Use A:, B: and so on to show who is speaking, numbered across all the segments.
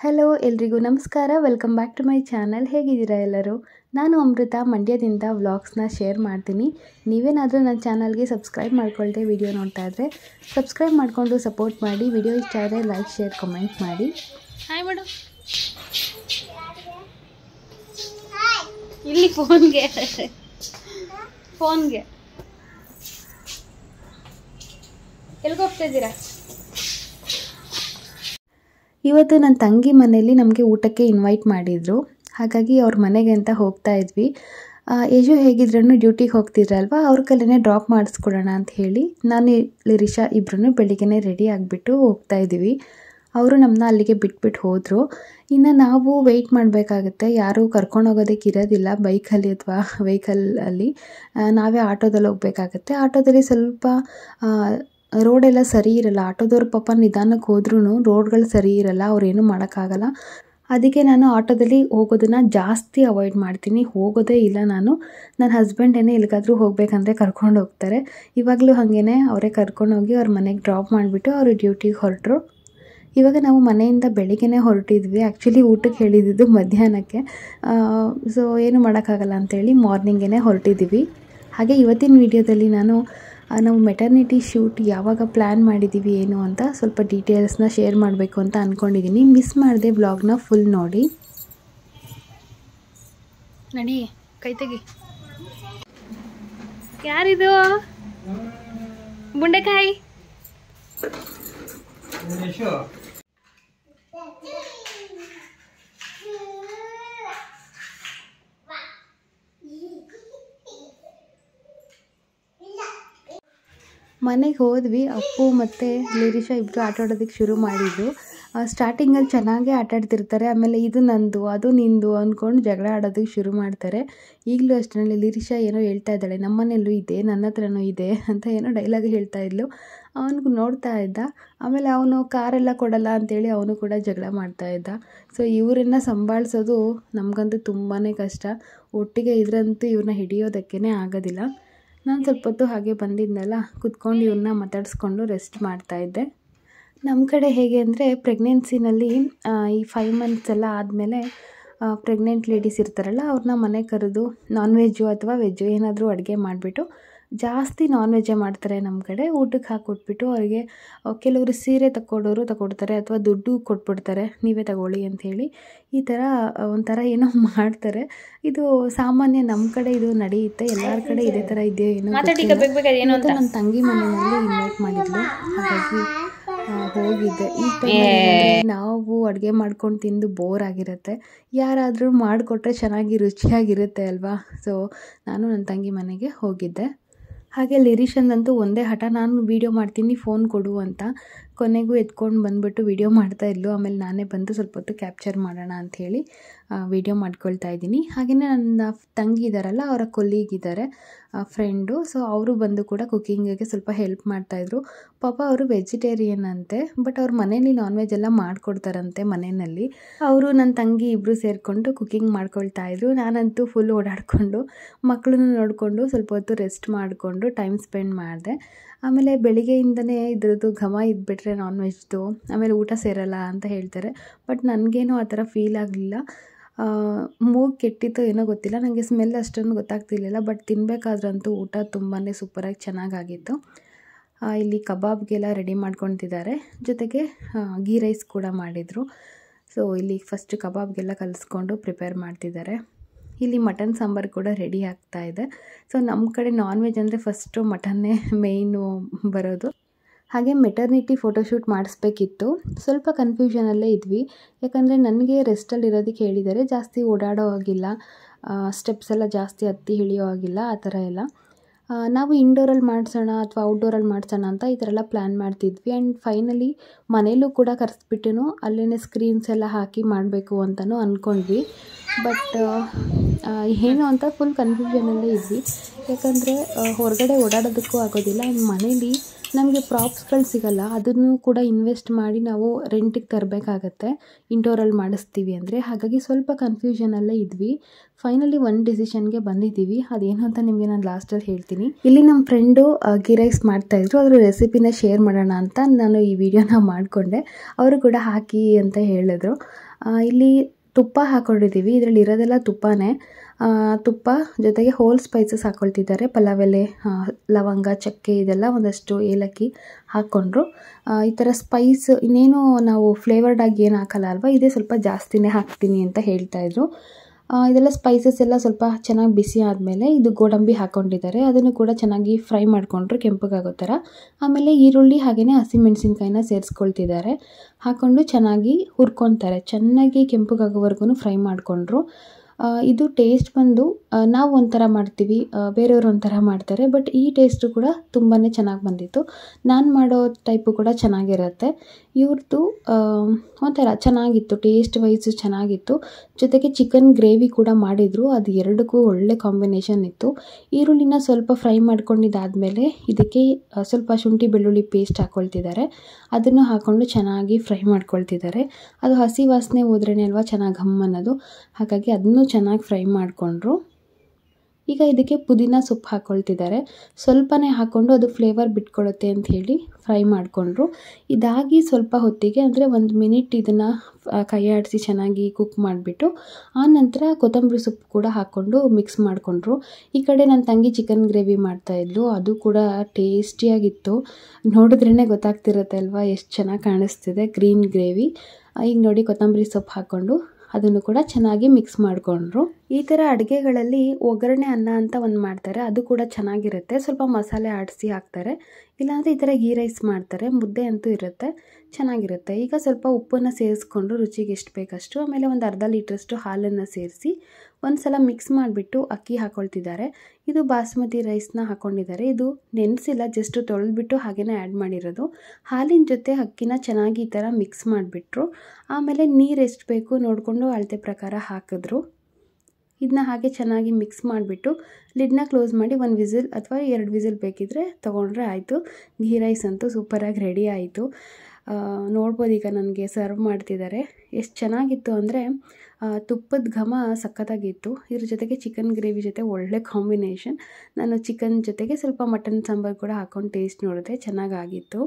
A: Hello ಎಲ್ರಿಗೂ ನಮಸ್ಕಾರ welcome back to my channel ಹೇಗಿದ್ದೀರಾ ಎಲ್ಲರೂ ನಾನು ಅಮೃತ ಮಂಡ್ಯದಿಂದ ವ್ಲಾಗ್ಸ್ನ ಶೇರ್ ಮಾಡ್ತೀನಿ ನೀವೇನಾದರೂ ನನ್ನ ಚಾನಲ್ಗೆ ಸಬ್ಸ್ಕ್ರೈಬ್ ಮಾಡ್ಕೊಳ್ದೆ ವಿಡಿಯೋ ನೋಡ್ತಾ ಇದ್ದರೆ ಸಬ್ಸ್ಕ್ರೈಬ್ ಮಾಡಿಕೊಂಡು ಸಪೋರ್ಟ್ ಮಾಡಿ ವಿಡಿಯೋ ಇಷ್ಟ ಆದರೆ ಲೈಕ್ ಶೇರ್ ಕಮೆಂಟ್ ಮಾಡಿ
B: ಹಾಯ್ ಮಾಡು ಇಲ್ಲಿ ಫೋನ್ಗೆ ಫೋನ್ಗೆ ಎಲ್ಗೆ ಹೋಗ್ತಾ ಇದ್ದೀರಾ
A: ಇವತ್ತು ನನ್ನ ತಂಗಿ ಮನೆಯಲ್ಲಿ ನಮಗೆ ಊಟಕ್ಕೆ ಇನ್ವೈಟ್ ಮಾಡಿದರು ಹಾಗಾಗಿ ಅವ್ರ ಮನೆಗೆ ಅಂತ ಹೋಗ್ತಾ ಇದ್ವಿ ಆ, ಯಜು ಹೇಗಿದ್ರೂ ಡ್ಯೂಟಿಗೆ ಹೋಗ್ತಿದ್ರಲ್ವ ಅವ್ರ ಕೈಲೇ ಡ್ರಾಪ್ ಮಾಡಿಸ್ಕೊಡೋಣ ಅಂತ ಹೇಳಿ ನಾನು ಲಿರಿಷಾ ಇಬ್ಬರೂ ಬೆಳಿಗ್ಗೆನೇ ರೆಡಿ ಆಗಿಬಿಟ್ಟು ಹೋಗ್ತಾ ಇದ್ದೀವಿ ಅವರು ನಮ್ಮನ್ನ ಅಲ್ಲಿಗೆ ಬಿಟ್ಬಿಟ್ಟು ಹೋದರು ಇನ್ನು ನಾವು ವೆಯ್ಟ್ ಮಾಡಬೇಕಾಗುತ್ತೆ ಯಾರೂ ಕರ್ಕೊಂಡು ಹೋಗೋದಕ್ಕೆ ಇರೋದಿಲ್ಲ ಬೈಕಲ್ಲಿ ಅಥವಾ ವೆಹಿಕಲಲ್ಲಿ ನಾವೇ ಆಟೋದಲ್ಲಿ ಹೋಗಬೇಕಾಗತ್ತೆ ಆಟೋದಲ್ಲಿ ಸ್ವಲ್ಪ ಆ, ರೋಡೆಲ್ಲ ಸರಿ ಇರಲ್ಲ ಆಟೋದವ್ರು ಪಾಪ ನಿಧಾನಕ್ಕೆ ಹೋದ್ರೂ ರೋಡ್ಗಳು ಸರಿ ಇರಲ್ಲ ಅವ್ರೇನು ಮಾಡೋಕ್ಕಾಗಲ್ಲ ಅದಕ್ಕೆ ನಾನು ಆಟೋದಲ್ಲಿ ಹೋಗೋದನ್ನು ಜಾಸ್ತಿ ಅವಾಯ್ಡ್ ಮಾಡ್ತೀನಿ ಹೋಗೋದೇ ಇಲ್ಲ ನಾನು ನನ್ನ ಹಸ್ಬೆಂಡೇನೆ ಎಲ್ಲಿಗಾದರೂ ಹೋಗಬೇಕಂದ್ರೆ ಕರ್ಕೊಂಡು ಹೋಗ್ತಾರೆ ಇವಾಗಲೂ ಹಾಗೇ ಅವರೇ ಕರ್ಕೊಂಡೋಗಿ ಅವ್ರ ಮನೆಗೆ ಡ್ರಾಪ್ ಮಾಡಿಬಿಟ್ಟು ಅವರು ಡ್ಯೂಟಿಗೆ ಹೊರಟರು ಇವಾಗ ನಾವು ಮನೆಯಿಂದ ಬೆಳಿಗ್ಗೆನೇ ಹೊರಟಿದ್ವಿ ಆ್ಯಕ್ಚುಲಿ ಊಟಕ್ಕೆ ಹೇಳಿದ್ದು ಮಧ್ಯಾಹ್ನಕ್ಕೆ ಸೊ ಏನು ಮಾಡೋಕ್ಕಾಗಲ್ಲ ಅಂತೇಳಿ ಮಾರ್ನಿಂಗೇ ಹೊರಟಿದ್ದೀವಿ ಹಾಗೆ ಇವತ್ತಿನ ವಿಡಿಯೋದಲ್ಲಿ ನಾನು ಆ, ನಾವು ಮೆಟರ್ನಿಟಿ ಶೂಟ್ ಯಾವಾಗ ಪ್ಲ್ಯಾನ್ ಮಾಡಿದ್ದೀವಿ ಏನು ಅಂತ ಸ್ವಲ್ಪ ಡೀಟೇಲ್ಸ್ನ ಶೇರ್ ಮಾಡಬೇಕು ಅಂತ ಅಂದ್ಕೊಂಡಿದ್ದೀನಿ ಮಿಸ್ ಮಾಡದೆ ಬ್ಲಾಗ್ನ ಫುಲ್ ನೋಡಿ
B: ನಡಿ ಕೈ ತೆಗಿ ಯಾರಿದು ಬುಂಡೆಕಾಯಿ
A: ಮನೆಗೆ ಹೋದ್ವಿ ಅಪ್ಪು ಮತ್ತು ಲಿರಿಷಾ ಇಬ್ಬರು ಆಟ ಆಡೋದಕ್ಕೆ ಶುರು ಮಾಡಿದ್ರು ಸ್ಟಾರ್ಟಿಂಗಲ್ಲಿ ಚೆನ್ನಾಗೇ ಆಟ ಆಡ್ತಿರ್ತಾರೆ ಆಮೇಲೆ ಇದು ನಂದು ಅದು ನಿಂದು ಅಂದ್ಕೊಂಡು ಜಗಳ ಆಡೋದಕ್ಕೆ ಶುರು ಮಾಡ್ತಾರೆ ಈಗಲೂ ಅಷ್ಟೇ ಲಿರಿಷಾ ಏನೋ ಹೇಳ್ತಾ ಇದ್ದಾಳೆ ನಮ್ಮನೆಯಲ್ಲೂ ಇದೆ ನನ್ನ ಹತ್ರನೂ ಇದೆ ಅಂತ ಏನೋ ಡೈಲಾಗ್ ಹೇಳ್ತಾ ಇದ್ಲು ಅವನಿಗೂ ನೋಡ್ತಾ ಇದ್ದ ಆಮೇಲೆ ಅವನು ಕಾರೆಲ್ಲ ಕೊಡಲ್ಲ ಅಂತೇಳಿ ಅವನು ಕೂಡ ಜಗಳ ಮಾಡ್ತಾ ಇದ್ದ ಸೊ ಇವರನ್ನ ಸಂಭಾಳಿಸೋದು ನಮಗಂತೂ ತುಂಬಾ ಕಷ್ಟ ಒಟ್ಟಿಗೆ ಇದ್ರಂತೂ ಇವ್ರನ್ನ ಹಿಡಿಯೋದಕ್ಕೇ ಆಗೋದಿಲ್ಲ ನಾನು ಸ್ವಲ್ಪ ಹೊತ್ತು ಹಾಗೆ ಬಂದಿದ್ನಲ್ಲ ಕುತ್ಕೊಂಡು ಇವ್ರನ್ನ ಮಾತಾಡಿಸ್ಕೊಂಡು ರೆಸ್ಟ್ ಮಾಡ್ತಾಯಿದ್ದೆ ನಮ್ಮ ಕಡೆ ಹೇಗೆ ಅಂದರೆ ಪ್ರೆಗ್ನೆನ್ಸಿನಲ್ಲಿ ಈ ಫೈವ್ ಮಂತ್ಸ್ ಎಲ್ಲ ಆದಮೇಲೆ ಪ್ರೆಗ್ನೆಂಟ್ ಲೇಡೀಸ್ ಇರ್ತಾರಲ್ಲ ಅವ್ರನ್ನ ಮನೆಗೆ ಕರೆದು ನಾನ್ ವೆಜ್ಜು ಅಥವಾ ವೆಜ್ಜು ಏನಾದರೂ ಅಡುಗೆ ಮಾಡಿಬಿಟ್ಟು ಜಾಸ್ತಿ ನಾನ್ ವೆಜ್ಜೇ ಮಾಡ್ತಾರೆ ನಮ್ಮ ಕಡೆ ಊಟಕ್ಕೆ ಹಾಕ್ಕೊಟ್ಬಿಟ್ಟು ಅವರಿಗೆ ಕೆಲವರು ಸೀರೆ ತಗೊಡೋರು ತಗೊಡ್ತಾರೆ ಅಥವಾ ದುಡ್ಡು ಕೊಟ್ಬಿಡ್ತಾರೆ ನೀವೇ ತಗೊಳ್ಳಿ ಅಂಥೇಳಿ ಈ ಥರ ಒಂಥರ ಏನೋ ಮಾಡ್ತಾರೆ ಇದು ಸಾಮಾನ್ಯ ನಮ್ಮ ಕಡೆ ಇದು ನಡೆಯುತ್ತೆ ಎಲ್ಲರ ಕಡೆ ಇದೇ ಥರ ಇದೆಯೋ ಏನೋ
B: ಮಾತಾಡಿ ಈಗ
A: ಗೊತ್ತಿಲ್ಲ.
B: ಬೇಗ ಬೇಗ ಏನು ಅಂತ
A: ಇವತ್ತು ನನ್ನ ತಂಗಿ ಮನೆಯಲ್ಲಿ ಇನ್ವೈಟ್ ಮಾಡಿದ್ಲು ಹಾಗಾಗಿ ಆ, ಹೋಗಿದ್ದೆ ಈ ಟೈಮಲ್ಲಿ ನಾವು ಅಡುಗೆ ಮಾಡ್ಕೊಂಡು ತಿಂದು ಬೋರ್ ಆಗಿರುತ್ತೆ ಯಾರಾದರೂ ಮಾಡಿಕೊಟ್ರೆ ಚೆನ್ನಾಗಿ ರುಚಿಯಾಗಿರುತ್ತೆ ಅಲ್ವಾ ಸೊ ನಾನು ನನ್ನ ತಂಗಿ ಮನೆಗೆ ಹೋಗಿದ್ದೆ ಹಾಗೆ ಲಿರಿಷನ್ದಂತೂ ಒಂದೇ ಹಠ ನಾನು ವೀಡಿಯೋ ಮಾಡ್ತೀನಿ ಫೋನ್ ಕೊಡು ಅಂತ ಕೊನೆಗೂ ಎತ್ಕೊಂಡು ಬಂದುಬಿಟ್ಟು ವೀಡಿಯೋ ಮಾಡ್ತಾ ಇದ್ಲು ಆಮೇಲೆ ನಾನೇ ಬಂದು ಸ್ವಲ್ಪ ಹೊತ್ತು ಕ್ಯಾಪ್ಚರ್ ಮಾಡೋಣ ಅಂಥೇಳಿ ವೀಡಿಯೋ ಮಾಡ್ಕೊಳ್ತಾ ಇದ್ದೀನಿ ಹಾಗೆಯೇ ನನ್ನ ತಂಗಿ ಇದ್ದಾರಲ್ಲ ಅವರ ಕೊಲೀಗ್ ಇದ್ದಾರೆ ಫ್ರೆಂಡು ಸೊ ಅವರು ಬಂದು ಕೂಡ ಕುಕ್ಕಿಂಗಿಗೆ ಸ್ವಲ್ಪ ಹೆಲ್ಪ್ ಮಾಡ್ತಾಯಿದ್ರು ಪಾಪ ಅವರು ವೆಜಿಟೇರಿಯನ್ ಅಂತೆ ಬಟ್ ಅವ್ರ ಮನೇಲಿ ನಾನ್ ವೆಜ್ ಎಲ್ಲ ಮಾಡಿಕೊಡ್ತಾರಂತೆ ಮನೆಯಲ್ಲಿ ಅವರು ನನ್ನ ತಂಗಿ ಇಬ್ಬರು ಸೇರಿಕೊಂಡು ಕುಕ್ಕಿಂಗ್ ಮಾಡ್ಕೊಳ್ತಾ ಇದ್ರು ನಾನಂತೂ ಫುಲ್ ಓಡಾಡಿಕೊಂಡು ಮಕ್ಕಳನ್ನು ನೋಡಿಕೊಂಡು ಸ್ವಲ್ಪ ಹೊತ್ತು ರೆಸ್ಟ್ ಮಾಡಿಕೊಂಡು ಟೈಮ್ ಸ್ಪೆಂಡ್ ಮಾಡಿದೆ ಆಮೇಲೆ ಬೆಳಿಗ್ಗೆಯಿಂದನೇ ಇದ್ರದ್ದು ಘಮ ಇದ್ಬಿಟ್ರೆ ನಾನ್ ವೆಜ್ದು ಆಮೇಲೆ ಊಟ ಸೇರಲ್ಲ ಅಂತ ಹೇಳ್ತಾರೆ ಬಟ್ ನನಗೇನು ಆ ಥರ ಫೀಲ್ ಆಗಲಿಲ್ಲ ಮೂಗು ಕೆಟ್ಟಿತ್ತು ಏನೋ ಗೊತ್ತಿಲ್ಲ ನನಗೆ ಸ್ಮೆಲ್ ಅಷ್ಟೊಂದು ಗೊತ್ತಾಗ್ತಿರ್ಲಿಲ್ಲ ಬಟ್ ತಿನ್ನಬೇಕಾದ್ರಂತೂ ಊಟ ತುಂಬಾ ಸೂಪರಾಗಿ ಚೆನ್ನಾಗಾಗಿತ್ತು ಆ, ಇಲ್ಲಿ ಕಬಾಬ್ಗೆಲ್ಲ ರೆಡಿ ಮಾಡ್ಕೊತಿದ್ದಾರೆ ಜೊತೆಗೆ ಆ, ಗೀ ರೈಸ್ ಕೂಡ ಮಾಡಿದರು ಸೊ ಇಲ್ಲಿ ಫಸ್ಟ್ ಕಬಾಬ್ಗೆಲ್ಲ ಕಲಿಸ್ಕೊಂಡು ಪ್ರಿಪೇರ್ ಮಾಡ್ತಿದ್ದಾರೆ ಇಲ್ಲಿ ಮಟನ್ ಸಾಂಬಾರು ಕೂಡ ರೆಡಿ ಆಗ್ತಾ ಇದೆ ಸೊ ನಮ್ಮ ಕಡೆ ನಾನ್ ವೆಜ್ ಅಂದರೆ ಫಸ್ಟು ಮಟನ್ನೇ ಮೇಯ್ನು ಬರೋದು ಹಾಗೆ ಮೆಟರ್ನಿಟಿ ಫೋಟೋಶೂಟ್ ಮಾಡಿಸ್ಬೇಕಿತ್ತು ಸ್ವಲ್ಪ ಕನ್ಫ್ಯೂಷನಲ್ಲೇ ಇದ್ವಿ ಯಾಕಂದರೆ ನನಗೆ ರೆಸ್ಟಲ್ಲಿ ಇರೋದಕ್ಕೆ ಹೇಳಿದ್ದಾರೆ ಜಾಸ್ತಿ ಓಡಾಡೋ ಹಾಗಿಲ್ಲ ಸ್ಟೆಪ್ಸ್ ಎಲ್ಲ ಜಾಸ್ತಿ ಹತ್ತಿ ಇಳಿಯೋ ಹಾಗಿಲ್ಲ ಆ ಥರ ಎಲ್ಲ ಆ, ನಾವು ಇಂಡೋರಲ್ಲಿ ಮಾಡಿಸೋಣ ಅಥವಾ ಔಟ್ಡೋರಲ್ಲಿ ಮಾಡಿಸೋಣ ಅಂತ ಈ ಥರ ಎಲ್ಲ ಪ್ಲ್ಯಾನ್ ಮಾಡ್ತಿದ್ವಿ ಆ್ಯಂಡ್ ಫೈನಲಿ ಮನೇಲೂ ಕೂಡ ಕರೆಸ್ಬಿಟ್ಟು ಅಲ್ಲೇ ಸ್ಕ್ರೀನ್ಸ್ ಎಲ್ಲ ಹಾಕಿ ಮಾಡಬೇಕು ಅಂತಲೂ ಅಂದ್ಕೊಂಡ್ವಿ ಬಟ್ ಏನು ಅಂತ ಫುಲ್ ಕನ್ಫ್ಯೂಷನಲ್ಲೇ ಇದ್ವಿ ಯಾಕಂದರೆ ಹೊರಗಡೆ ಓಡಾಡೋದಕ್ಕೂ ಆಗೋದಿಲ್ಲ ಆ್ಯಂಡ್ ಮನೇಲಿ ನಮಗೆ ಪ್ರಾಪ್ಸ್ಗಳು ಸಿಗಲ್ಲ ಅದನ್ನು ಕೂಡ ಇನ್ವೆಸ್ಟ್ ಮಾಡಿ ನಾವು ರೆಂಟಿಗೆ ತರಬೇಕಾಗತ್ತೆ ಇಂಡೋರಲ್ಲಿ ಮಾಡಿಸ್ತೀವಿ ಅಂದರೆ ಹಾಗಾಗಿ ಸ್ವಲ್ಪ ಕನ್ಫ್ಯೂಷನಲ್ಲೇ ಇದ್ವಿ ಫೈನಲಿ ಒಂದು ಡಿಸಿಷನ್ಗೆ ಬಂದಿದ್ದೀವಿ ಅದೇನು ಅಂತ ನಿಮಗೆ ನಾನು ಲಾಸ್ಟಲ್ಲಿ ಹೇಳ್ತೀನಿ ಇಲ್ಲಿ ನಮ್ಮ ಫ್ರೆಂಡು ಗೀ ರೈಸ್ ಮಾಡ್ತಾಯಿದ್ರು ಅದ್ರ ರೆಸಿಪಿನ ಶೇರ್ ಮಾಡೋಣ ಅಂತ ನಾನು ಈ ವಿಡಿಯೋನ ಮಾಡಿಕೊಂಡೆ ಅವರು ಕೂಡ ಹಾಕಿ ಅಂತ ಹೇಳಿದ್ರು ಆ, ಇಲ್ಲಿ ತುಪ್ಪ ಹಾಕ್ಕೊಂಡಿದ್ದೀವಿ ಇದರಲ್ಲಿ ಇರೋದೆಲ್ಲ ತುಪ್ಪನೇ ಆ, ತುಪ್ಪ ಜೊತೆಗೆ ಹೋಲ್ ಸ್ಪೈಸಸ್ ಹಾಕ್ಕೊಳ್ತಿದ್ದಾರೆ ಪಲಾವ್ ಎಲೆ ಆ, ಲವಂಗ ಚಕ್ಕೆ ಇದೆಲ್ಲ ಒಂದಷ್ಟು ಏಲಕ್ಕಿ ಹಾಕ್ಕೊಂಡ್ರು ಆ, ಈ ಥರ ಸ್ಪೈಸ್ ಇನ್ನೇನು ನಾವು ಫ್ಲೇವರ್ಡ್ ಆಗಿ ಏನು ಹಾಕಲ್ಲ ಅಲ್ವಾ ಇದೇ ಸ್ವಲ್ಪ ಜಾಸ್ತಿನೇ ಹಾಕ್ತೀನಿ ಅಂತ ಹೇಳ್ತಾ ಇದ್ರು ಆ, ಇದೆಲ್ಲ ಸ್ಪೈಸಸ್ ಎಲ್ಲ ಸ್ವಲ್ಪ ಚೆನ್ನಾಗಿ ಬಿಸಿ ಆದಮೇಲೆ ಇದು ಗೋಡಂಬಿ ಹಾಕ್ಕೊಂಡಿದ್ದಾರೆ ಅದನ್ನು ಕೂಡ ಚೆನ್ನಾಗಿ ಫ್ರೈ ಮಾಡಿಕೊಂಡ್ರು ಕೆಂಪಗಾಗೋ ಥರ ಆಮೇಲೆ ಈರುಳ್ಳಿ ಹಾಗೆಯೇ ಹಸಿಮೆಣಸಿನ್ಕಾಯಿನ ಸೇರಿಸ್ಕೊಳ್ತಿದ್ದಾರೆ ಹಾಕ್ಕೊಂಡು ಚೆನ್ನಾಗಿ ಹುರ್ಕೊತಾರೆ ಚೆನ್ನಾಗಿ ಕೆಂಪಗಾಗೋವರೆಗೂ ಫ್ರೈ ಮಾಡಿಕೊಂಡ್ರು ಇದು ಟೇಸ್ಟ್ ಬಂದು ಆ, ನಾವು ಒಂಥರ ಮಾಡ್ತೀವಿ ಆ, ಬೇರೆಯವರು ಒಂಥರ ಮಾಡ್ತಾರೆ ಬಟ್ ಈ ಟೇಸ್ಟು ಕೂಡ ತುಂಬಾ ಚೆನ್ನಾಗಿ ಬಂದಿತ್ತು ನಾನು ಮಾಡೋ ಟೈಪು ಕೂಡ ಚೆನ್ನಾಗಿರುತ್ತೆ ಇವ್ರದ್ದು ಒಂಥರ ಚೆನ್ನಾಗಿತ್ತು ಟೇಸ್ಟ್ ವೈಸು ಚೆನ್ನಾಗಿತ್ತು ಜೊತೆಗೆ ಚಿಕನ್ ಗ್ರೇವಿ ಕೂಡ ಮಾಡಿದರು ಅದು ಎರಡಕ್ಕೂ ಒಳ್ಳೆ ಕಾಂಬಿನೇಷನ್ ಇತ್ತು ಈರುಳ್ಳಿನ ಸ್ವಲ್ಪ ಫ್ರೈ ಮಾಡ್ಕೊಂಡಿದ್ದಾದಮೇಲೆ ಇದಕ್ಕೆ ಆ, ಸ್ವಲ್ಪ ಶುಂಠಿ ಬೆಳ್ಳುಳ್ಳಿ ಪೇಸ್ಟ್ ಹಾಕ್ಕೊಳ್ತಿದ್ದಾರೆ ಅದನ್ನು ಹಾಕ್ಕೊಂಡು ಚೆನ್ನಾಗಿ ಫ್ರೈ ಮಾಡ್ಕೊಳ್ತಿದ್ದಾರೆ ಅದು ಹಸಿ ವಾಸನೆ ಹೋದ್ರೇ ಅಲ್ವಾ ಚೆನ್ನಾಗಿ ಘಮ್ ಅನ್ನೋದು ಹಾಗಾಗಿ ಅದನ್ನು ಚೆನ್ನಾಗಿ ಫ್ರೈ ಮಾಡಿಕೊಂಡ್ರು ಈಗ ಇದಕ್ಕೆ ಪುದೀನ ಸೊಪ್ಪು ಹಾಕ್ಕೊಳ್ತಿದ್ದಾರೆ ಸ್ವಲ್ಪನೇ ಹಾಕ್ಕೊಂಡು ಅದು ಫ್ಲೇವರ್ ಬಿಟ್ಕೊಳ್ಳುತ್ತೆ ಅಂತ ಹೇಳಿ ಫ್ರೈ ಮಾಡಿಕೊಂಡ್ರು ಇದಾಗಿ ಸ್ವಲ್ಪ ಹೊತ್ತಿಗೆ ಅಂದರೆ ಒಂದು ಮಿನಿಟ್ ಇದನ್ನು ಕೈ ಆಡಿಸಿ ಚೆನ್ನಾಗಿ ಕುಕ್ ಮಾಡಿಬಿಟ್ಟು ಆ ನಂತರ ಕೊತ್ತಂಬರಿ ಸೊಪ್ಪು ಕೂಡ ಹಾಕ್ಕೊಂಡು ಮಿಕ್ಸ್ ಮಾಡಿಕೊಂಡ್ರು ಈ ಕಡೆ ನನ್ನ ತಂಗಿ ಚಿಕನ್ ಗ್ರೇವಿ ಮಾಡ್ತಾಯಿದ್ಲು ಅದು ಕೂಡ ಟೇಸ್ಟಿಯಾಗಿತ್ತು ನೋಡಿದ್ರೇ ಗೊತ್ತಾಗ್ತಿರುತ್ತೆ ಅಲ್ವಾ ಎಷ್ಟು ಚೆನ್ನಾಗಿ ಕಾಣಿಸ್ತಿದೆ ಗ್ರೀನ್ ಗ್ರೇವಿ ಈಗ ನೋಡಿ ಕೊತ್ತಂಬರಿ ಸೊಪ್ಪು ಹಾಕ್ಕೊಂಡು ಅದನ್ನು ಕೂಡ ಚೆನ್ನಾಗಿ ಮಿಕ್ಸ್ ಮಾಡಿಕೊಂಡ್ರು ಈ ಥರ ಅಡುಗೆಗಳಲ್ಲಿ ಒಗ್ಗರಣೆ ಅನ್ನ ಅಂತ ಒಂದು ಮಾಡ್ತಾರೆ ಅದು ಕೂಡ ಚೆನ್ನಾಗಿರುತ್ತೆ ಸ್ವಲ್ಪ ಮಸಾಲೆ ಆಡಿಸಿ ಹಾಕ್ತಾರೆ ಇಲ್ಲಾಂದರೆ ಈ ಥರ ಗೀ ರೈಸ್ ಮಾಡ್ತಾರೆ ಮುದ್ದೆ ಅಂತೂ ಇರುತ್ತೆ ಚೆನ್ನಾಗಿರುತ್ತೆ ಈಗ ಸ್ವಲ್ಪ ಉಪ್ಪನ್ನು ಸೇರಿಸ್ಕೊಂಡು ರುಚಿಗೆ ಎಷ್ಟು ಬೇಕಷ್ಟು ಆಮೇಲೆ ಒಂದು ಅರ್ಧ ಲೀಟ್ರಷ್ಟು ಹಾಲನ್ನು ಸೇರಿಸಿ ಒಂದು ಸಲ ಮಿಕ್ಸ್ ಮಾಡಿಬಿಟ್ಟು ಅಕ್ಕಿ ಹಾಕ್ಕೊಳ್ತಿದ್ದಾರೆ ಇದು ಬಾಸ್ಮತಿ ರೈಸ್ನ ಹಾಕ್ಕೊಂಡಿದ್ದಾರೆ ಇದು ನೆನೆಸಿಲ್ಲ ಜಸ್ಟ್ ತೊಳೆದ್ಬಿಟ್ಟು ಹಾಗೆಯೇ ಆ್ಯಡ್ ಮಾಡಿರೋದು ಹಾಲಿನ ಜೊತೆ ಅಕ್ಕಿನ ಚೆನ್ನಾಗಿ ಈ ಥರ ಮಿಕ್ಸ್ ಮಾಡಿಬಿಟ್ರು ಆಮೇಲೆ ನೀರು ಎಷ್ಟು ಬೇಕು ನೋಡಿಕೊಂಡು ಅಳತೆ ಪ್ರಕಾರ ಹಾಕಿದ್ರು ಇದನ್ನ ಹಾಗೆ ಚೆನ್ನಾಗಿ ಮಿಕ್ಸ್ ಮಾಡಿಬಿಟ್ಟು ಲಿಡ್ನ ಕ್ಲೋಸ್ ಮಾಡಿ ಒಂದು ವಿಸಿಲ್ ಅಥವಾ ಎರಡು ವಿಸಿಲ್ ಬೇಕಿದ್ದರೆ ತೊಗೊಂಡ್ರೆ ಆಯಿತು ಘೀ ರೈಸ್ ಅಂತೂ ಸೂಪರಾಗಿ ರೆಡಿ ಆಯಿತು ನೋಡ್ಬೋದು ಈಗ ನನಗೆ ಸರ್ವ್ ಮಾಡ್ತಿದ್ದಾರೆ ಎಷ್ಟು ಚೆನ್ನಾಗಿತ್ತು ಅಂದರೆ ತುಪ್ಪದ ಘಮ ಸಖತ್ತಾಗಿತ್ತು ಇದ್ರ ಜೊತೆಗೆ ಚಿಕನ್ ಗ್ರೇವಿ ಜೊತೆ ಒಳ್ಳೆ ಕಾಂಬಿನೇಷನ್ ನಾನು ಚಿಕನ್ ಜೊತೆಗೆ ಸ್ವಲ್ಪ ಮಟನ್ ಸಾಂಬಾರು ಕೂಡ ಹಾಕ್ಕೊಂಡು ಟೇಸ್ಟ್ ನೋಡಿದೆ ಚೆನ್ನಾಗಾಗಿತ್ತು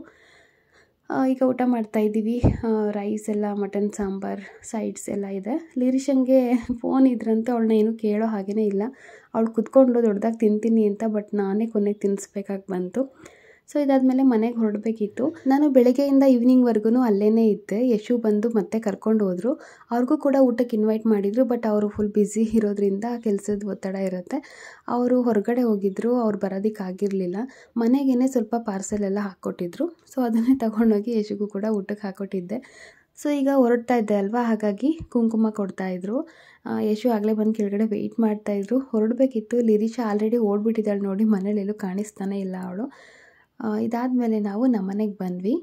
A: ಆ, ಈಗ ಊಟ ಮಾಡ್ತಾ ಇದ್ದೀವಿ ರೈಸ್ ಎಲ್ಲ ಮಟನ್ ಸಾಂಬಾರ್ ಸೈಡ್ಸ್ ಎಲ್ಲ ಇದೆ ಲಿರಿಶಂಗೆ ಫೋನ್ ಇದ್ರಂತೆ ಅವಳನ್ನ ಏನೂ ಕೇಳೋ ಹಾಗೇ ಇಲ್ಲ ಅವಳು ಕುತ್ಕೊಂಡು ದೊಡ್ಡದಾಗಿ ತಿಂತೀನಿ ಅಂತ ಬಟ್ ನಾನೇ ಕೊನೆಗೆ ತಿನ್ನಿಸ್ಬೇಕಾಗಿ ಬಂತು ಸೊ ಇದಾದಮೇಲೆ ಮನೆಗೆ ಹೊರಡಬೇಕಿತ್ತು ನಾನು ಬೆಳಗ್ಗೆಯಿಂದ ಈವ್ನಿಂಗ್ವರೆಗೂ ಅಲ್ಲೇ ಇದ್ದೆ ಯಶು ಬಂದು ಮತ್ತೆ ಕರ್ಕೊಂಡು ಹೋದರು ಅವ್ರಿಗೂ ಕೂಡ ಊಟಕ್ಕೆ ಇನ್ವೈಟ್ ಮಾಡಿದರು ಬಟ್ ಅವರು ಫುಲ್ ಬ್ಯುಸಿ ಇರೋದ್ರಿಂದ ಕೆಲಸದ ಒತ್ತಡ ಇರುತ್ತೆ ಅವರು ಹೊರಗಡೆ ಹೋಗಿದ್ದರು ಅವ್ರು ಬರೋದಕ್ಕಾಗಿರಲಿಲ್ಲ ಮನೆಗೇ ಸ್ವಲ್ಪ ಪಾರ್ಸೆಲ್ ಎಲ್ಲ ಹಾಕ್ಕೊಟ್ಟಿದ್ರು ಸೊ ಅದನ್ನೇ ತಗೊಂಡೋಗಿ ಯಶುಗೂ ಕೂಡ ಊಟಕ್ಕೆ ಹಾಕ್ಕೊಟ್ಟಿದ್ದೆ ಸೊ ಈಗ ಹೊರಡ್ತಾ ಇದ್ದೆ ಅಲ್ವಾ ಹಾಗಾಗಿ ಕುಂಕುಮ ಕೊಡ್ತಾಯಿದ್ರು ಯಶು ಆಗಲೇ ಬಂದು ಕೆಳಗಡೆ ವೆಯ್ಟ್ ಮಾಡ್ತಾಯಿದ್ರು ಹೊರಡಬೇಕಿತ್ತು ಲಿರಿಶಾ ಆಲ್ರೆಡಿ ಓಡ್ಬಿಟ್ಟಿದ್ದಾಳೆ ನೋಡಿ ಮನೇಲಿ ಎಲ್ಲೂ ಕಾಣಿಸ್ತಾನೆ ಇಲ್ಲ ಅವಳು ಇದಾದಮೇಲೆ ನಾವು ನಮ್ಮನೆಗೆ ಬಂದ್ವಿ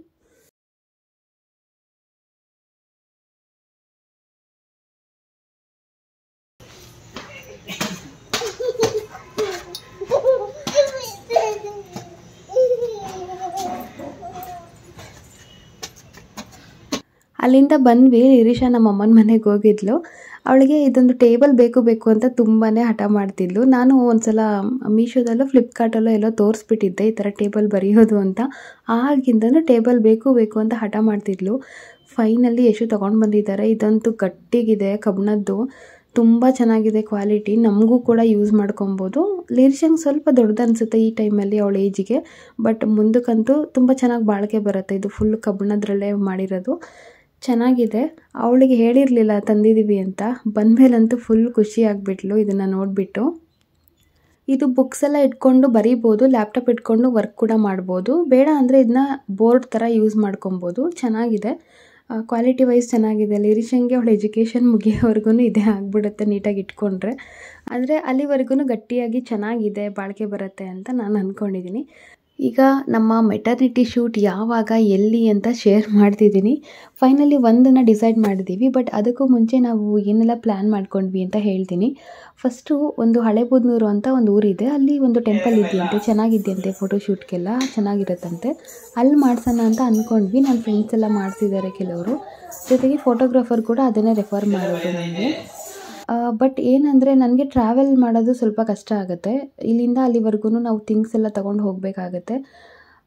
A: ಅಲ್ಲಿಂದ ಬಂದ್ವಿ ಇರಿಷಾ ನಮ್ಮ ಅಮ್ಮನ ಮನೆಗೆ ಹೋಗಿದ್ಲು ಅವಳಿಗೆ ಇದೊಂದು ಟೇಬಲ್ ಬೇಕು ಬೇಕು ಅಂತ ತುಂಬಾ ಹಠ ಮಾಡ್ತಿದ್ಲು ನಾನು ಒಂದ್ಸಲ ಮೀಶೋದಲ್ಲೋ ಫ್ಲಿಪ್ಕಾರ್ಟಲ್ಲೋ ಎಲ್ಲೋ ತೋರಿಸ್ಬಿಟ್ಟಿದ್ದೆ ಈ ಥರ ಟೇಬಲ್ ಬರೆಯೋದು ಅಂತ ಆಗಿಂದನೂ ಟೇಬಲ್ ಬೇಕು ಬೇಕು ಅಂತ ಹಠ ಮಾಡ್ತಿದ್ಲು ಫೈನಲ್ಲಿ ಎಷ್ಟು ತೊಗೊಂಡು ಬಂದಿದ್ದಾರೆ ಇದಂತೂ ಗಟ್ಟಿಗಿದೆ ಕಬ್ಬಿಣದ್ದು ತುಂಬ ಚೆನ್ನಾಗಿದೆ ಕ್ವಾಲಿಟಿ ನಮಗೂ ಕೂಡ ಯೂಸ್ ಮಾಡ್ಕೊಬೋದು ಲಿರಿಶಂಗ್ ಸ್ವಲ್ಪ ದೊಡ್ಡದು ಅನಿಸುತ್ತೆ ಈ ಟೈಮಲ್ಲಿ ಅವಳ ಏಜಿಗೆ ಬಟ್ ಮುಂದಕ್ಕಂತೂ ತುಂಬ ಚೆನ್ನಾಗಿ ಬಾಳಿಕೆ ಬರುತ್ತೆ ಇದು ಫುಲ್ ಕಬ್ಬಿಣದ್ರಲ್ಲೇ ಮಾಡಿರೋದು ಚೆನ್ನಾಗಿದೆ ಅವಳಿಗೆ ಹೇಳಿರಲಿಲ್ಲ ತಂದಿದ್ದೀವಿ ಅಂತ ಬಂದಮೇಲಂತೂ ಫುಲ್ ಖುಷಿ ಆಗಿಬಿಟ್ಲು ಇದನ್ನು ನೋಡಿಬಿಟ್ಟು ಇದು ಬುಕ್ಸ್ ಎಲ್ಲ ಇಟ್ಕೊಂಡು ಬರೀಬೋದು ಲ್ಯಾಪ್ಟಾಪ್ ಇಟ್ಕೊಂಡು ವರ್ಕ್ ಕೂಡ ಮಾಡ್ಬೋದು ಬೇಡ ಅಂದರೆ ಇದನ್ನ ಬೋರ್ಡ್ ಥರ ಯೂಸ್ ಮಾಡ್ಕೊಬೋದು ಚೆನ್ನಾಗಿದೆ ಕ್ವಾಲಿಟಿ ವೈಸ್ ಚೆನ್ನಾಗಿದೆ ಲಿರಿಶಂಗೆ ಅವಳ ಎಜುಕೇಷನ್ ಮುಗಿಯೋವರೆಗೂ ಇದೇ ಆಗಿಬಿಡುತ್ತೆ ನೀಟಾಗಿ ಇಟ್ಕೊಂಡ್ರೆ ಆದರೆ ಅಲ್ಲಿವರೆಗೂ ಗಟ್ಟಿಯಾಗಿ ಚೆನ್ನಾಗಿದೆ ಬಾಳಿಕೆ ಬರುತ್ತೆ ಅಂತ ನಾನು ಅಂದ್ಕೊಂಡಿದ್ದೀನಿ ಈಗ ನಮ್ಮ ಮೆಟರ್ನಿಟಿ ಶೂಟ್ ಯಾವಾಗ ಎಲ್ಲಿ ಅಂತ ಶೇರ್ ಮಾಡ್ತಿದ್ದೀನಿ ಫೈನಲಿ ಒಂದನ್ನು ಡಿಸೈಡ್ ಮಾಡಿದ್ದೀವಿ ಬಟ್ ಅದಕ್ಕೂ ಮುಂಚೆ ನಾವು ಏನೆಲ್ಲ ಪ್ಲ್ಯಾನ್ ಮಾಡ್ಕೊಂಡ್ವಿ ಅಂತ ಹೇಳ್ತೀನಿ ಫಸ್ಟು ಒಂದು ಹಳೆಬೂದ್ನೂರು ಅಂತ ಒಂದು ಊರಿದೆ ಅಲ್ಲಿ ಒಂದು ಟೆಂಪಲ್ ಇದೆಯಂತೆ ಚೆನ್ನಾಗಿದೆಯಂತೆ ಫೋಟೋಶೂಟ್ಗೆಲ್ಲ ಚೆನ್ನಾಗಿರುತ್ತಂತೆ ಅಲ್ಲಿ ಮಾಡ್ಸೋಣ ಅಂತ ಅಂದ್ಕೊಂಡ್ವಿ ನನ್ನ ಫ್ರೆಂಡ್ಸ್ ಎಲ್ಲ ಮಾಡ್ತಿದ್ದಾರೆ ಕೆಲವರು ಜೊತೆಗೆ ಫೋಟೋಗ್ರಾಫರ್ ಕೂಡ ಅದನ್ನೇ ರೆಫರ್ ಮಾಡೋದು ನನಗೆ ಬಟ್ ಏನಂದರೆ ನನಗೆ ಟ್ರಾವೆಲ್ ಮಾಡೋದು ಸ್ವಲ್ಪ ಕಷ್ಟ ಆಗುತ್ತೆ ಇಲ್ಲಿಂದ ಅಲ್ಲಿವರೆಗೂ ನಾವು ಥಿಂಗ್ಸ್ ಎಲ್ಲ ತೊಗೊಂಡು ಹೋಗಬೇಕಾಗತ್ತೆ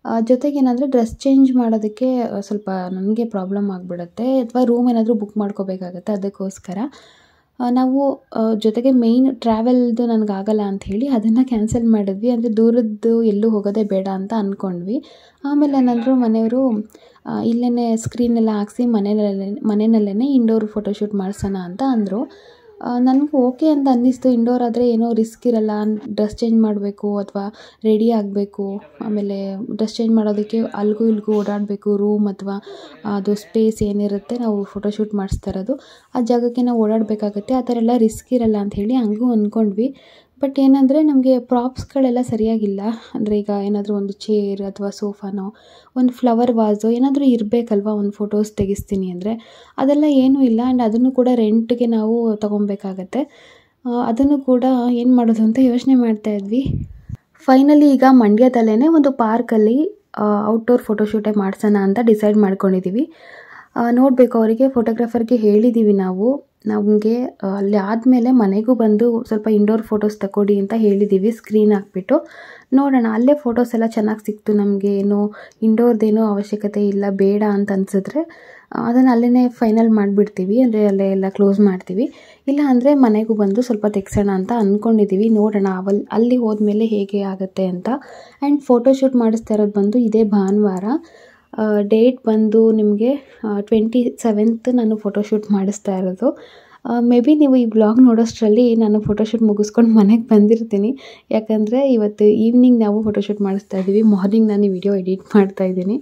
A: ಆ, ಜೊತೆಗೆ ಏನಂದರೆ ಡ್ರೆಸ್ ಚೇಂಜ್ ಮಾಡೋದಕ್ಕೆ ಆ, ಸ್ವಲ್ಪ ನನಗೆ ಪ್ರಾಬ್ಲಮ್ ಆಗಿಬಿಡುತ್ತೆ ಅಥವಾ ರೂಮ್ ಏನಾದರೂ ಬುಕ್ ಮಾಡ್ಕೋಬೇಕಾಗತ್ತೆ ಅದಕ್ಕೋಸ್ಕರ ಆ, ನಾವು ಆ, ಜೊತೆಗೆ ಮೇಯ್ನ್ ಟ್ರಾವೆಲ್ದು ನನಗಾಗಲ್ಲ ಅಂಥೇಳಿ ಅದನ್ನು ಕ್ಯಾನ್ಸಲ್ ಮಾಡಿದ್ವಿ ಅಂದರೆ ದೂರದ್ದು ಎಲ್ಲೂ ಹೋಗೋದೇ ಬೇಡ ಅಂತ ಅಂದ್ಕೊಂಡ್ವಿ ಆಮೇಲೆ ಏನಂದ್ರು ಮನೆಯವರು ಇಲ್ಲೇ ಸ್ಕ್ರೀನ್ ಎಲ್ಲ ಹಾಕ್ಸಿ ಮನೆಯಲ್ಲೇ ಮನೆಯಲ್ಲೇ ಇಂಡೋರ್ ಫೋಟೋಶೂಟ್ ಮಾಡಿಸೋಣ ಅಂತ ಅಂದರು ನನಗೂ ಓಕೆ ಅಂತ ಅನ್ನಿಸ್ತು ಇಂಡೋರ್ ಆದರೆ ಏನೋ ರಿಸ್ಕ್ ಇರಲ್ಲ ಡ್ರೆಸ್ ಚೇಂಜ್ ಮಾಡಬೇಕು ಅಥವಾ ರೆಡಿ ಆಗಬೇಕು ಆಮೇಲೆ ಡ್ರೆಸ್ ಚೇಂಜ್ ಮಾಡೋದಕ್ಕೆ ಅಲ್ಲಿಗೂ ಇಲ್ಲಿಗೂ ಓಡಾಡಬೇಕು ರೂಮ್ ಅಥವಾ ಅದು ಸ್ಪೇಸ್ ಏನಿರುತ್ತೆ ನಾವು ಫೋಟೋಶೂಟ್ ಮಾಡಿಸ್ತಾ ಇರೋದು ಆ ಜಾಗಕ್ಕೆ ನಾವು ಓಡಾಡಬೇಕಾಗತ್ತೆ ಆ ಥರ ಎಲ್ಲ ರಿಸ್ಕ್ ಇರಲ್ಲ ಅಂಥೇಳಿ ಹಂಗೂ ಅಂದ್ಕೊಂಡ್ವಿ ಬಟ್ ಏನಂದರೆ ನಮಗೆ ಪ್ರಾಪ್ಸ್ಗಳೆಲ್ಲ ಸರಿಯಾಗಿಲ್ಲ ಅಂದರೆ ಈಗ ಏನಾದರೂ ಒಂದು ಚೇರ್ ಅಥವಾ ಸೋಫಾನೋ ಒಂದು ಫ್ಲವರ್ ವಾಸು ಏನಾದರೂ ಇರಬೇಕಲ್ವ ಒಂದು ಫೋಟೋಸ್ ತೆಗಿಸ್ತೀನಿ ಅಂದರೆ ಅದೆಲ್ಲ ಏನೂ ಇಲ್ಲ ಆ್ಯಂಡ್ ಅದನ್ನು ಕೂಡ ರೆಂಟ್ಗೆ ನಾವು ತೊಗೊಬೇಕಾಗತ್ತೆ ಆ, ಅದನ್ನು ಕೂಡ ಏನು ಮಾಡೋದು ಅಂತ ಯೋಚನೆ ಮಾಡ್ತಾ ಇದ್ವಿ ಫೈನಲಿ ಈಗ ಮಂಡ್ಯದಲ್ಲೇ ಒಂದು ಪಾರ್ಕಲ್ಲಿ ಔಟ್ಡೋರ್ ಫೋಟೋಶೂಟೇ ಮಾಡಿಸೋಣ ಅಂತ ಡಿಸೈಡ್ ಮಾಡ್ಕೊಂಡಿದ್ದೀವಿ ನೋಡಬೇಕು ಅವರಿಗೆ ಫೋಟೋಗ್ರಾಫರ್ಗೆ ಹೇಳಿದ್ದೀವಿ ನಾವು ನಮಗೆ ಅಲ್ಲಿ ಆದಮೇಲೆ ಮನೆಗೂ ಬಂದು ಸ್ವಲ್ಪ ಇಂಡೋರ್ ಫೋಟೋಸ್ ತಗೊಡಿ ಅಂತ ಹೇಳಿದ್ದೀವಿ ಸ್ಕ್ರೀನ್ ಹಾಕ್ಬಿಟ್ಟು ನೋಡೋಣ ಅಲ್ಲೇ ಫೋಟೋಸ್ ಎಲ್ಲ ಚೆನ್ನಾಗಿ ಸಿಕ್ತು ನಮಗೆ ಏನು ಇಂಡೋರ್ದೇನೋ ಅವಶ್ಯಕತೆ ಇಲ್ಲ ಬೇಡ ಅಂತ ಅನಿಸಿದ್ರೆ ಅದನ್ನು ಅಲ್ಲೇ ಫೈನಲ್ ಮಾಡಿಬಿಡ್ತೀವಿ ಅಂದರೆ ಅಲ್ಲೇ ಎಲ್ಲ ಕ್ಲೋಸ್ ಮಾಡ್ತೀವಿ ಇಲ್ಲ ಅಂದರೆ ಮನೆಗೂ ಬಂದು ಸ್ವಲ್ಪ ತೆಗ್ಸೋಣ ಅಂತ ಅಂದ್ಕೊಂಡಿದ್ದೀವಿ ನೋಡೋಣ ಅವಲ್ ಅಲ್ಲಿ ಹೋದ್ಮೇಲೆ ಹೇಗೆ ಆಗುತ್ತೆ ಅಂತ ಆ್ಯಂಡ್ ಫೋಟೋಶೂಟ್ ಮಾಡಿಸ್ತಾ ಇರೋದು ಬಂದು ಇದೇ ಭಾನುವಾರ ಡೇಟ್ ಬಂದು ನಿಮಗೆ ಟ್ವೆಂಟಿ ಸೆವೆಂತ್ ನಾನು ಫೋಟೋಶೂಟ್ ಮಾಡಿಸ್ತಾ ಇರೋದು ಮೇ ಬಿ ನೀವು ಈ ಬ್ಲಾಗ್ ನೋಡೋಷ್ಟರಲ್ಲಿ ನಾನು ಫೋಟೋಶೂಟ್ ಮುಗಿಸ್ಕೊಂಡು ಮನೆಗೆ ಬಂದಿರ್ತೀನಿ ಯಾಕಂದರೆ ಇವತ್ತು ಈವ್ನಿಂಗ್ ನಾವು ಫೋಟೋಶೂಟ್ ಮಾಡಿಸ್ತಾ ಇದ್ದೀವಿ ಮಾರ್ನಿಂಗ್ ನಾನು ಈ ವಿಡಿಯೋ ಎಡಿಟ್ ಮಾಡ್ತಾ ಇದ್ದೀನಿ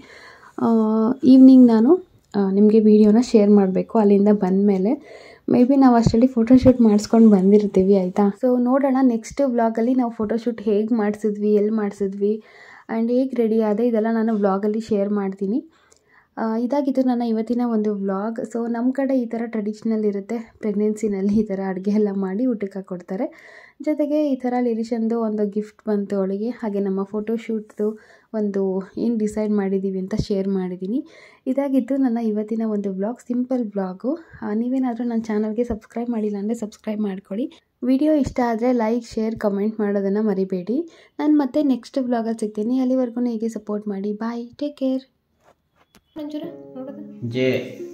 A: ಈವ್ನಿಂಗ್ ನಾನು ನಿಮಗೆ ವೀಡಿಯೋನ ಶೇರ್ ಮಾಡಬೇಕು ಅಲ್ಲಿಂದ ಬಂದಮೇಲೆ ಮೇ ಬಿ ನಾವು ಅಷ್ಟರಲ್ಲಿ ಫೋಟೋಶೂಟ್ ಮಾಡಿಸ್ಕೊಂಡು ಬಂದಿರ್ತೀವಿ ಆಯಿತಾ ಸೊ ನೋಡೋಣ ನೆಕ್ಸ್ಟ್ ವ್ಲಾಗಲ್ಲಿ ನಾವು ಫೋಟೋಶೂಟ್ ಹೇಗೆ ಮಾಡಿಸಿದ್ವಿ ಎಲ್ಲಿ ಮಾಡಿಸಿದ್ವಿ ಆ್ಯಂಡ್ ಹೇಗೆ ರೆಡಿ ಆದೆ ಇದೆಲ್ಲ ನಾನು ವ್ಲಾಗಲ್ಲಿ ಶೇರ್ ಮಾಡ್ತೀನಿ ಆ, ಇದಾಗಿತ್ತು ನನ್ನ ಇವತ್ತಿನ ಒಂದು ವ್ಲಾಗ್ ಸೊ ನಮ್ಮ ಕಡೆ ಈ ಥರ ಟ್ರೆಡಿಷ್ನಲ್ ಇರುತ್ತೆ ಪ್ರೆಗ್ನೆನ್ಸಿನಲ್ಲಿ ಈ ಥರ ಅಡುಗೆ ಎಲ್ಲ ಮಾಡಿ ಊಟಕ್ಕೆ ಹಾಕ್ಕೊಡ್ತಾರೆ ಜೊತೆಗೆ ಈ ಥರ ಲಿರಿಷನ್ದು ಒಂದು ಗಿಫ್ಟ್ ಬಂತು ಅವಳಿಗೆ ಹಾಗೆ ನಮ್ಮ ಫೋಟೋಶೂಟ್ದು ಒಂದು ಏನು ಡಿಸೈಡ್ ಮಾಡಿದ್ದೀವಿ ಅಂತ ಶೇರ್ ಮಾಡಿದ್ದೀನಿ ಇದಾಗಿತ್ತು ನನ್ನ ಇವತ್ತಿನ ಒಂದು ವ್ಲಾಗ್ ಸಿಂಪಲ್ ವ್ಲಾಗು ನೀವೇನಾದರೂ ನನ್ನ ಚಾನಲ್ಗೆ ಸಬ್ಸ್ಕ್ರೈಬ್ ಮಾಡಿಲ್ಲ ಅಂದರೆ ಸಬ್ಸ್ಕ್ರೈಬ್ ಮಾಡ್ಕೊಳ್ಳಿ ವಿಡಿಯೋ ಇಷ್ಟ ಆದರೆ ಲೈಕ್ ಶೇರ್ ಕಮೆಂಟ್ ಮಾಡೋದನ್ನು ಮರಿಬೇಡಿ ನಾನು ಮತ್ತೆ ನೆಕ್ಸ್ಟ್ ವ್ಲಾಗಲ್ಲಿ ಸಿಗ್ತೀನಿ ಅಲ್ಲಿವರೆಗೂ ಹೀಗೆ ಸಪೋರ್ಟ್ ಮಾಡಿ ಬಾಯ್ ಟೇಕ್ ಕೇರ್
B: ಮಂಜುರ ನೋಡೋದು
C: ಜೆ